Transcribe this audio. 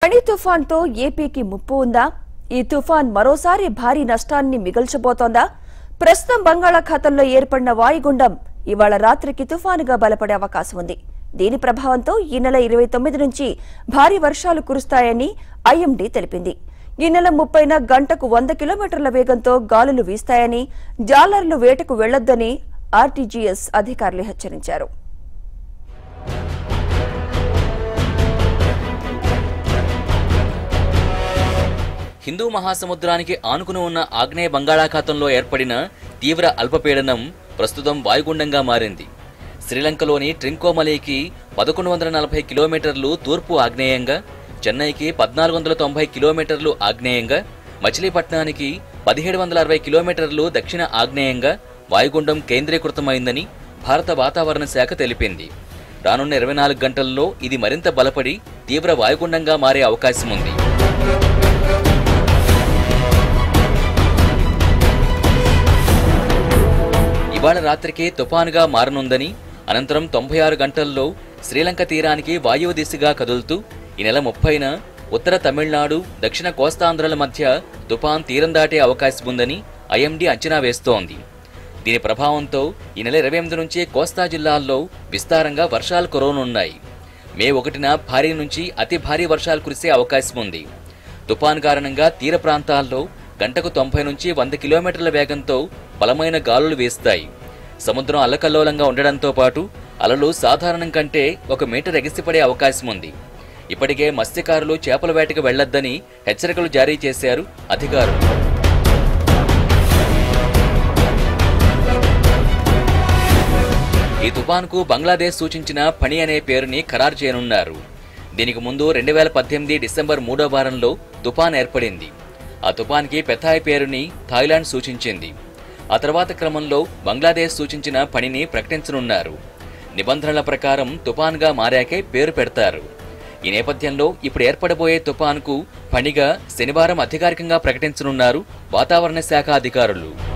ఫణి తుఫాన్తో ఏపీకి ముప్పు ఉందా ఈ తుఫాన్ మరోసారి భారీ నష్టాన్ని మిగల్చబోతోందా ప్రస్తుతం బంగాళాఖాతంలో ఏర్పడిన వాయుగుండం ఇవాళ రాత్రికి తుఫానుగా బలపడే అవకాశం ఉంది దీని ప్రభావంతో ఈ నెల ఇరవై తొమ్మిది నుంచి భారీ వర్షాలు కురుస్తాయని ఐఎండీ తెలిపింది ఈ నెల ముప్పైన గంటకు వంద కిలోమీటర్ల వేగంతో గాలులు వీస్తాయని జాలర్లు వేటకు వెళ్లొద్దని ఆర్టీజీఎస్ అధికారులు హెచ్చరించారు హిందూ మహాసముద్రానికి ఆనుకుని ఉన్న ఆగ్నేయ బంగాళాఖాతంలో ఏర్పడిన తీవ్ర అల్పపీడనం ప్రస్తుతం వాయుగుండంగా మారింది శ్రీలంకలోని ట్రింకోమలీకి పదకొండు వందల నలభై కిలోమీటర్లు తూర్పు ఆగ్నేయంగా చెన్నైకి పద్నాలుగు వందల తొంభై కిలోమీటర్లు ఆగ్నేయంగా మచిలీపట్నానికి పదిహేడు వందల అరవై కిలోమీటర్లు దక్షిణ ఆగ్నేయంగా వాయుగుండం కేంద్రీకృతమైందని భారత వాతావరణ శాఖ తెలిపింది రానున్న ఇరవై నాలుగు గంటల్లో ఇది మరింత బలపడి తీవ్ర వాయుగుండంగా మారే అవకాశం ఉంది ఇవాళ రాత్రికి తుఫానుగా మారనుందని అనంతరం తొంభై ఆరు గంటల్లో శ్రీలంక తీరానికి వాయువు దిశగా కదులుతూ ఈ నెల ముప్పైన ఉత్తర తమిళనాడు దక్షిణ కోస్తాంధ్రల మధ్య తుఫాన్ తీరం దాటే అవకాశం ఉందని ఐఎండీ అంచనా వేస్తోంది దీని ప్రభావంతో ఈ నెల ఇరవై ఎనిమిది నుంచి కోస్తా జిల్లాల్లో విస్తారంగా వర్షాలు కురవనున్నాయి మే ఒకటిన భారీ నుంచి అతి భారీ వర్షాలు కురిసే అవకాశం ఉంది తుఫాన్ కారణంగా తీర ప్రాంతాల్లో గంటకు తొంభై నుంచి వంద కిలోమీటర్ల వేగంతో బలమైన గాలులు వీస్తాయి సముద్రం అల్లకల్లోలంగా ఉండడంతో పాటు అలలు సాధారణం కంటే ఒక మీటర్ ఎగిసిపడే అవకాశం ఉంది ఇప్పటికే మత్స్యకారులు చేపల వేటకు వెళ్లొద్దని హెచ్చరికలు జారీ చేశారు అధికారులు ఈ తుఫాన్కు బంగ్లాదేశ్ సూచించిన పని అనే పేరుని ఖరారు చేయనున్నారు దీనికి ముందు రెండు వేల పద్దెనిమిది డిసెంబర్ మూడో వారంలో తుఫాన్ ఏర్పడింది ఆ తుఫాన్కి పెథాయ్ పేరుని థాయిలాండ్ సూచించింది ఆ తర్వాత క్రమంలో బంగ్లాదేశ్ సూచించిన పనిని ప్రకటించనున్నారు నిబంధనల ప్రకారం తుఫాన్గా మారాకే పేరు పెడతారు ఈ నేపథ్యంలో ఇప్పుడు ఏర్పడబోయే తుఫాన్కు పనిగా శనివారం అధికారికంగా ప్రకటించనున్నారు వాతావరణ శాఖ అధికారులు